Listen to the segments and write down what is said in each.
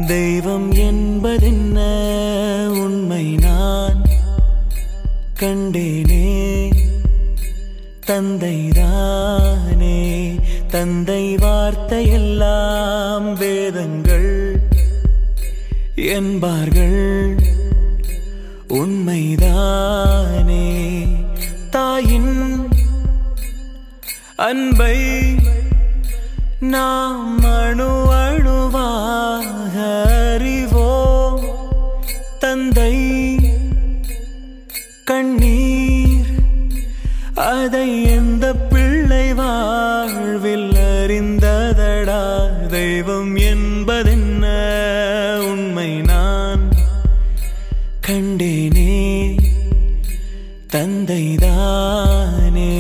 தெய்வம் என்பதென்ன உண்மை நான் கண்டேனே தந்தைதானே தந்தை வார்த்தையெல்லாம் வேதங்கள் என்பார்கள் உண்மைதானே தாயின் அன்பை நாம் அணு அணுவாக அறிவோம் தந்தை கண்ணீர் அதை எந்த பிள்ளை வாழ்வில் அறிந்ததடா தெய்வம் என்பதென்ன உண்மை நான் கண்டேனே தந்தைதானே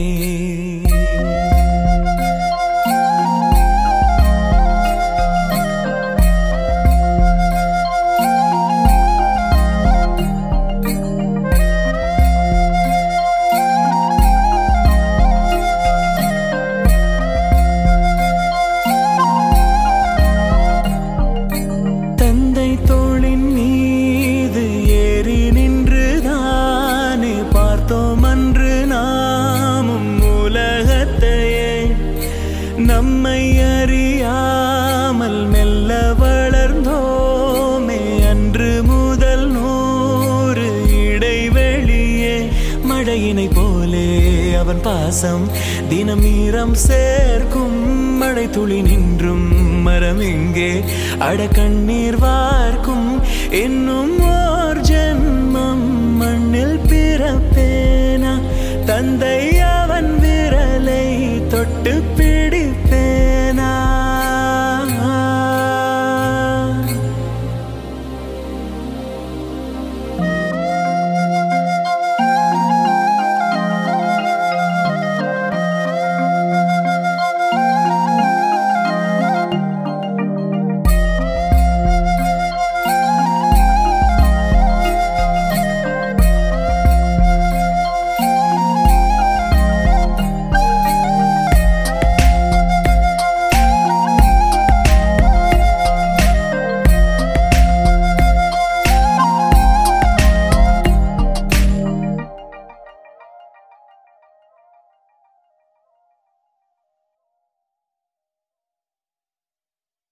தந்தை தோளின் மீது ஏறி நின்றுதானே பார்த்தோம் அன்று நாமும் உலகத்தையே நம்மை அறியாமல் மெல்ல வளர்ந்தோமே அன்று முதல் நூறு இடைவெளியே மழையினை போலே அவன் பாசம் தினம் ஈரம் சேர்க்கும் மழை துளி நின்றும் மரம் எங்கே அட கண்ணீர் வார்க்கும் இன்னும்